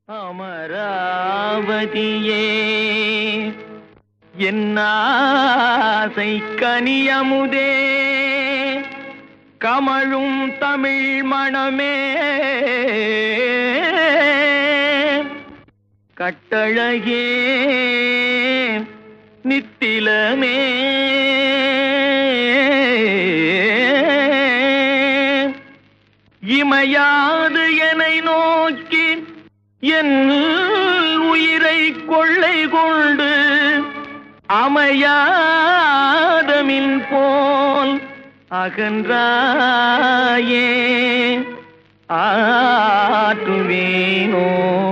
அமராவதியே என்னாசை கனியமுதே கமழும் தமிழ் மணமே கட்டழகே நித்திலமே இமையாது என்னை நோக்கி என் உயிரை கொள்ளை கொண்டு அமையாதமின் போல் அகன்றாயே ஆற்றுவேனோ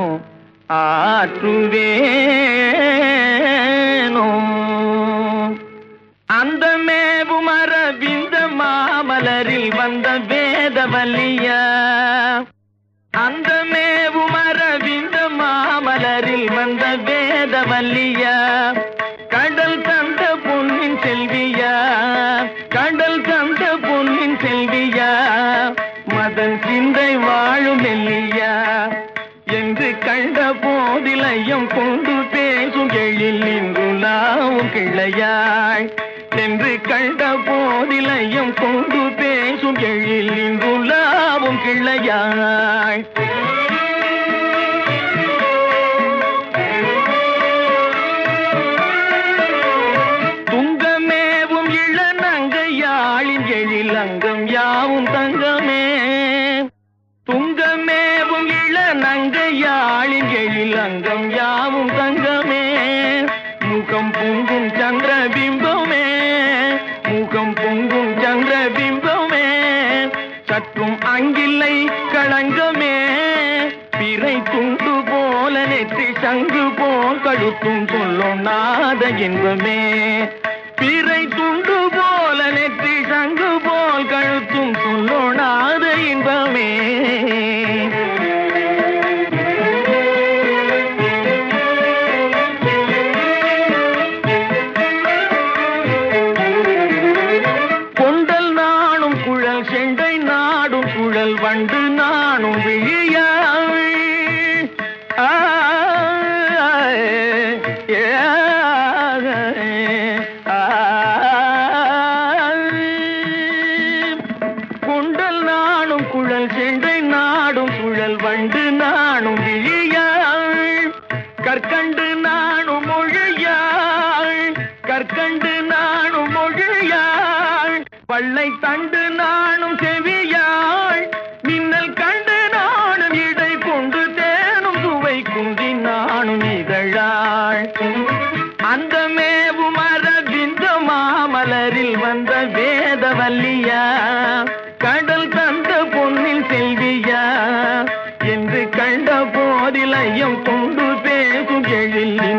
ஆற்றுவேனோ அந்த மேவும் அரவிந்த மாமலரில் வந்த வேதவல்லியா அந்த மேவும் அரவிந்த மாமலரில் வந்த வேதவல்லியா கடல் தந்த பொன்னின் செல்வியா கடல் தந்த பொன்னின் செல்வியா மதன் சிந்தை வாழும் நெல்லியா என்று கண்ட போதிலையும் கொண்டு பேசும் எழில் நின்றுலாவும் கிளையாய் என்று கண்ட போதிலையும் கொண்டு பேசும் எழில் நின்றுலாவும் கிளையாய் துங்கமேவும் இளநங்கையாளின் எழில் அங்கம் யாவும் தங்கமே துங்கமேவும் இளநங்கையாளின் எழில் அங்கம் யாவும் தங்கமே முகம் பொங்கும் சந்திர பிம்பமே முகம் பொங்கும் சந்திர பிம்பமே சற்றும் அங்கில்லை களங்கமே பிறை துண்டு போல நெற்றி சங்கு போல் கழுத்தும் சொல்லும் நாத இன்பமே பிறை துண்டு போல நெற்றி சங்கு போல் கழுத்தும் சொல்லும் நாத இன்பமே கொண்டல் நாணும் குழல் செண்டை நாடும் குழல் வண்டு நாணும் விழியாள் ஆ, ஏ, ஆ, குண்டல் நாணும் குழல் செண்டை நாடும் குழல் வண்டு நாணும் விழியாள் கற்கண்டு நாணும் மொழியாள் கற்கண்டு நாணும் மொழியாள் பள்ளை தண்டு நாணும் செவியாள் மின்னல் கண்டு நாணும் இடை கொண்டு தேனும் சுவை குந்தி நாணும் இதழாள் அந்த மேவும் அரவிந்த மாமலரில் வந்த வேதவல்லியா கடல் தந்த பொன்னில் செல்வியா என்று கண்ட போதிலையும் கொண்டு பேசும் எழில்